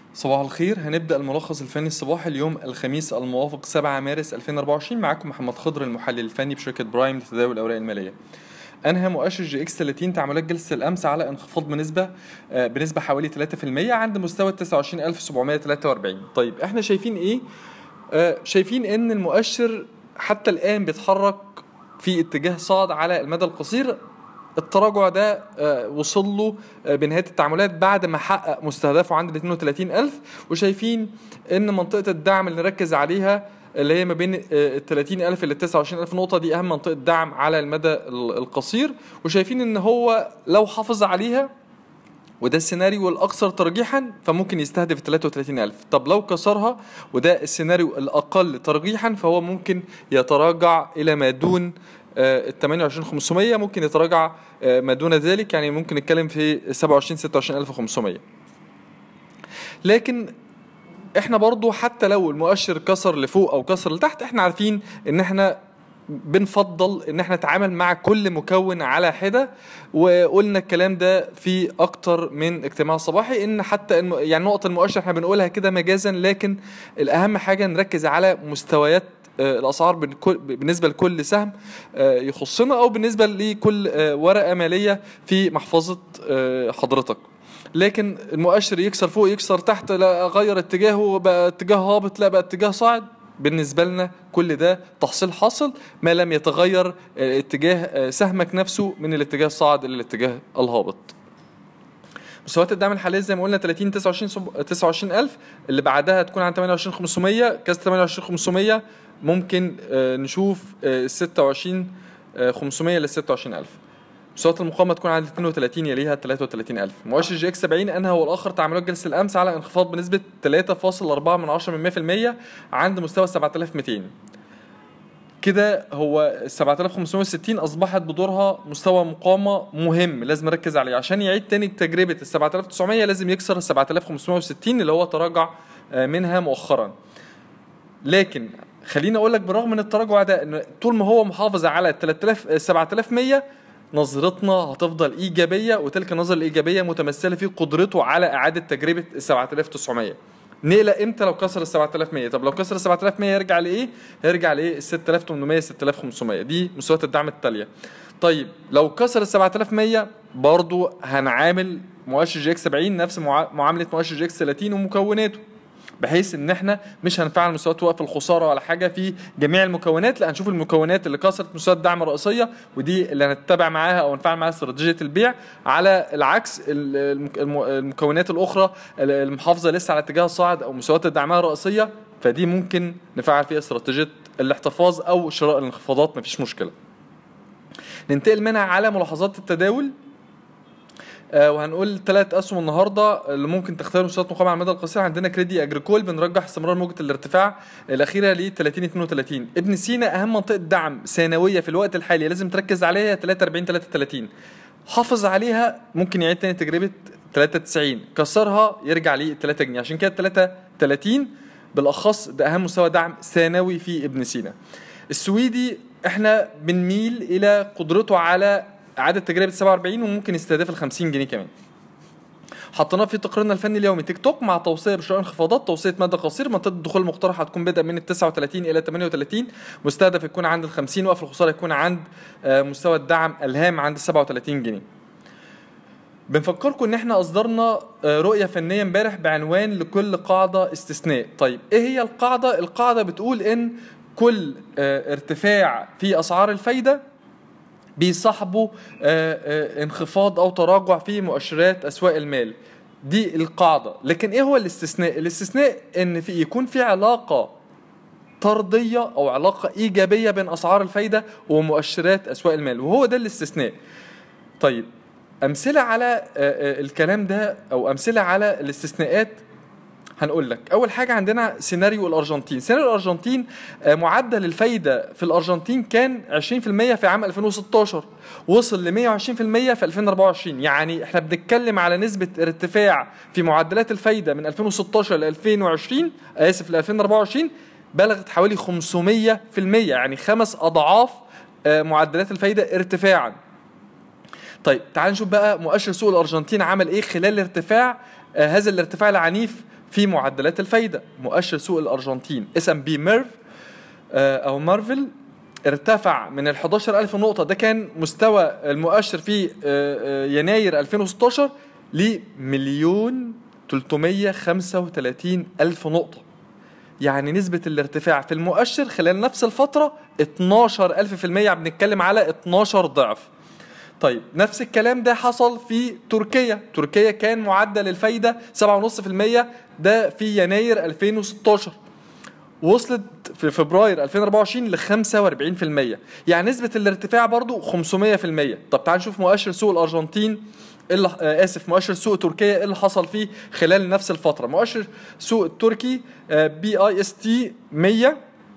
صباح الخير هنبدأ الملخص الفني الصباحي اليوم الخميس الموافق 7 مارس 2024 معاكم محمد خضر المحلل الفني بشركة برايم لتداول الأوراق المالية انهى مؤشر جي اكس 30 تعاملات جلسه الامس على انخفاض بنسبه آه، بنسبه حوالي 3% عند مستوى 29743 طيب احنا شايفين ايه آه، شايفين ان المؤشر حتى الان بيتحرك في اتجاه صاعد على المدى القصير التراجع ده آه، وصل له آه، بنهايه التعاملات بعد ما حقق مستهدفه عند ال 32000 وشايفين ان منطقه الدعم اللي نركز عليها اللي هي ما بين ال 30000 ل 29000 نقطه دي اهم منطقه دعم على المدى ال- القصير وشايفين ان هو لو حافظ عليها وده السيناريو الاكثر ترجيحا فممكن يستهدف 33000 طب لو كسرها وده السيناريو الاقل ترجيحا فهو ممكن يتراجع الى ما دون آه، ال 28500 ممكن يتراجع آه، ما دون ذلك يعني ممكن نتكلم في 27 26500 لكن احنا برضو حتى لو المؤشر كسر لفوق او كسر لتحت احنا عارفين ان احنا بنفضل ان احنا نتعامل مع كل مكون على حده وقلنا الكلام ده في اكتر من اجتماع صباحي ان حتى الم... يعني نقطه المؤشر احنا بنقولها كده مجازا لكن الاهم حاجه نركز على مستويات آه، الاسعار بنكل- بالنسبه لكل سهم آه، يخصنا او بالنسبه لكل آه، ورقه ماليه في محفظه آه، حضرتك لكن المؤشر يكسر فوق يكسر تحت لا غير اتجاهه بقى اتجاه هابط لا بقى اتجاه صاعد بالنسبة لنا كل ده تحصيل حاصل ما لم يتغير آه، اتجاه آه، سهمك نفسه من الاتجاه الصاعد إلى الاتجاه الهابط مستويات الدعم الحاليه زي ما قلنا 30 29 سب- 29000 اللي بعدها تكون عن 28500 كاس 28500 ممكن آه، نشوف آه، 26 آه، 500 ل 26000 مستويات المقاومه تكون عند 32 يليها 33000 مؤشر جي اكس 70 انهى والاخر تعاملات جلسه الامس على انخفاض بنسبه 3.4 من 10 من 100% عند مستوى 7200 كده هو 7560 اصبحت بدورها مستوى مقاومه مهم لازم نركز عليه عشان يعيد تاني تجربه ال 7900 لازم يكسر ال 7560 اللي هو تراجع آه، منها مؤخرا لكن خليني اقول لك بالرغم من التراجع ده ان طول ما هو محافظ على 3000 آه، 7100 نظرتنا هتفضل ايجابيه وتلك النظره الايجابيه متمثله في قدرته على اعاده تجربه ال 7900 نقلق امتى لو كسر ال 7100 طب لو كسر ال 7100 يرجع لايه هيرجع لايه ال 6800 6500 دي مستويات الدعم التاليه طيب لو كسر ال 7100 برضو هنعامل مؤشر جي اكس 70 نفس معا- معامله مؤشر جي اكس 30 ومكوناته بحيث ان احنا مش هنفعل مستويات وقف الخساره ولا حاجه في جميع المكونات لا هنشوف المكونات اللي كسرت مستويات الدعم الرئيسيه ودي اللي هنتبع معاها او نفعل معاها استراتيجيه البيع على العكس ال- المك- الم- المكونات الاخرى المحافظه لسه على اتجاه الصاعد او مستويات الدعمها الرئيسيه فدي ممكن نفعل فيها استراتيجيه الاحتفاظ او شراء الانخفاضات مفيش مشكله ننتقل منها على ملاحظات التداول آه، وهنقول ثلاث اسهم النهارده اللي ممكن تختار مستويات مقاومه على المدى القصير عندنا كريدي اجريكول بنرجح استمرار موجه الارتفاع الاخيره ل 30 32 ابن سينا اهم منطقه دعم ثانويه في الوقت الحالي لازم تركز عليها 43 33 حافظ عليها ممكن يعيد تاني تجربه 93 كسرها يرجع ل 3 جنيه عشان كده 33 بالاخص ده اهم مستوى دعم ثانوي في ابن سينا السويدي احنا بنميل الى قدرته على اعاده تجربه 47 وممكن يستهدف ال 50 جنيه كمان حطيناه في تقريرنا الفني اليومي تيك توك مع توصيه بشراء انخفاضات توصيه مدى قصير منطقه الدخول المقترحه هتكون بدءا من ال 39 الى 38 مستهدف يكون عند ال 50 وقف الخساره يكون عند آه، مستوى الدعم الهام عند 37 جنيه بنفكركم ان احنا اصدرنا آه، رؤيه فنيه امبارح بعنوان لكل قاعده استثناء طيب ايه هي القاعده القاعده بتقول ان كل آه، ارتفاع في اسعار الفايده بيصاحبه آه، آه، انخفاض او تراجع في مؤشرات اسواق المال دي القاعده لكن ايه هو الاستثناء الاستثناء ان في يكون في علاقه طرديه او علاقه ايجابيه بين اسعار الفايده ومؤشرات اسواق المال وهو ده الاستثناء طيب امثله على آه، آه، الكلام ده او امثله على الاستثناءات هنقول لك اول حاجه عندنا سيناريو الارجنتين سيناريو الارجنتين آه، معدل الفايده في الارجنتين كان 20% في عام 2016 وصل ل 120% في 2024 يعني احنا بنتكلم على نسبه ارتفاع في معدلات الفايده من 2016 ل 2020 اسف ل 2024 بلغت حوالي 500% يعني خمس اضعاف آه، معدلات الفايده ارتفاعا طيب تعال نشوف بقى مؤشر سوق الارجنتين عمل ايه خلال ارتفاع آه هذا الارتفاع العنيف في معدلات الفايده مؤشر سوق الارجنتين اس ام بي ميرف او مارفل ارتفع من ال 11000 نقطة ده كان مستوى المؤشر في آه، آه، يناير 2016 لمليون 335 ألف نقطة يعني نسبة الارتفاع في المؤشر خلال نفس الفترة 12 ألف في المية بنتكلم على 12 ضعف طيب نفس الكلام ده حصل في تركيا تركيا كان معدل الفايدة 7.5% ده في يناير 2016 وصلت في فبراير 2024 ل 45% يعني نسبة الارتفاع برضو 500% طب تعال نشوف مؤشر سوق الأرجنتين إيه اللي آه اسف مؤشر سوق تركيا ايه اللي حصل فيه خلال نفس الفتره مؤشر سوق التركي بي اي اس تي 100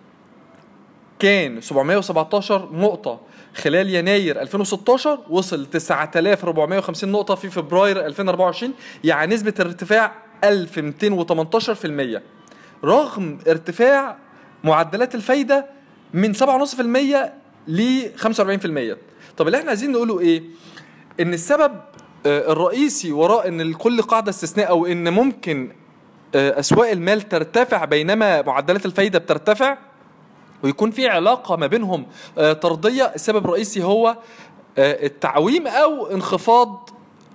كان 717 نقطه خلال يناير 2016 وصل 9450 نقطه في فبراير 2024 يعني نسبه الارتفاع 1218% رغم ارتفاع معدلات الفايده من 7.5% ل 45% طب اللي احنا عايزين نقوله ايه ان السبب آه، الرئيسي وراء ان كل قاعده استثناء او ان ممكن آه، اسواق المال ترتفع بينما معدلات الفايده بترتفع ويكون في علاقه ما بينهم آه، طرديه السبب الرئيسي هو التعويم او انخفاض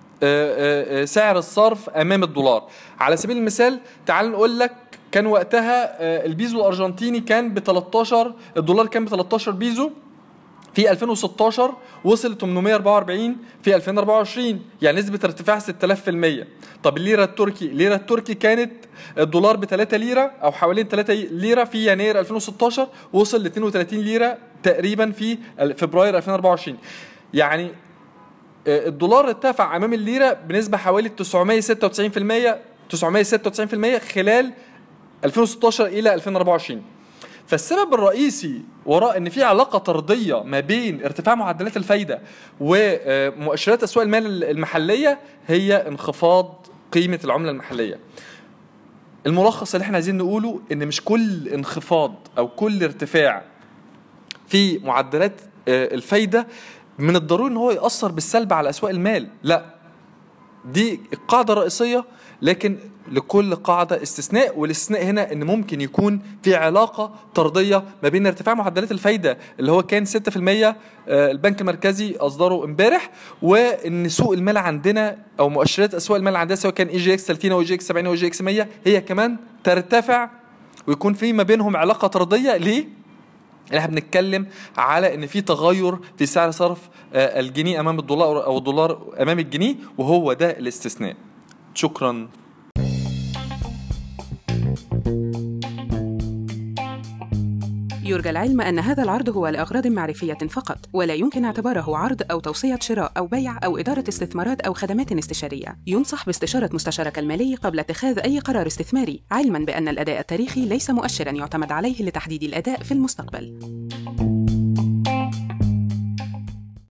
سعر الصرف امام الدولار على سبيل المثال تعال نقول لك كان وقتها البيزو الارجنتيني كان ب 13 الدولار كان ب 13 بيزو في 2016 وصل 844 في 2024 يعني نسبة ارتفاع 6000% طب الليرة التركي الليرة التركي كانت الدولار ب 3 ليرة أو حوالين 3 ليرة في يناير 2016 وصل ل 32 ليرة تقريبا في فبراير 2024 يعني آه، الدولار ارتفع أمام الليرة بنسبة حوالي 996% 996% خلال 2016 إلى 2024 فالسبب الرئيسي وراء ان في علاقه طرديه ما بين ارتفاع معدلات الفايده ومؤشرات اسواق المال المحليه هي انخفاض قيمه العمله المحليه الملخص اللي احنا عايزين نقوله ان مش كل انخفاض او كل ارتفاع في معدلات آه، الفايده من الضروري ان هو ياثر بالسلب على اسواق المال لا دي القاعده الرئيسيه لكن لكل قاعدة استثناء والاستثناء هنا ان ممكن يكون في علاقة طردية ما بين ارتفاع معدلات الفايدة اللي هو كان 6% آه، البنك المركزي اصدره امبارح وان سوق المال عندنا او مؤشرات اسواق المال عندنا سواء كان اي جي اكس 30 او اي جي اكس 70 او اي جي اكس 100 هي كمان ترتفع ويكون في ما بينهم علاقة طردية ليه؟ احنا بنتكلم على ان في تغير في سعر صرف آه، الجنيه امام الدولار او الدولار امام الجنيه وهو ده الاستثناء شكرا يرجى العلم أن هذا العرض هو لأغراض معرفية فقط ولا يمكن اعتباره عرض أو توصية شراء أو بيع أو إدارة استثمارات أو خدمات استشارية ينصح باستشارة مستشارك المالي قبل اتخاذ أي قرار استثماري علما بأن الأداء التاريخي ليس مؤشرا يعتمد عليه لتحديد الأداء في المستقبل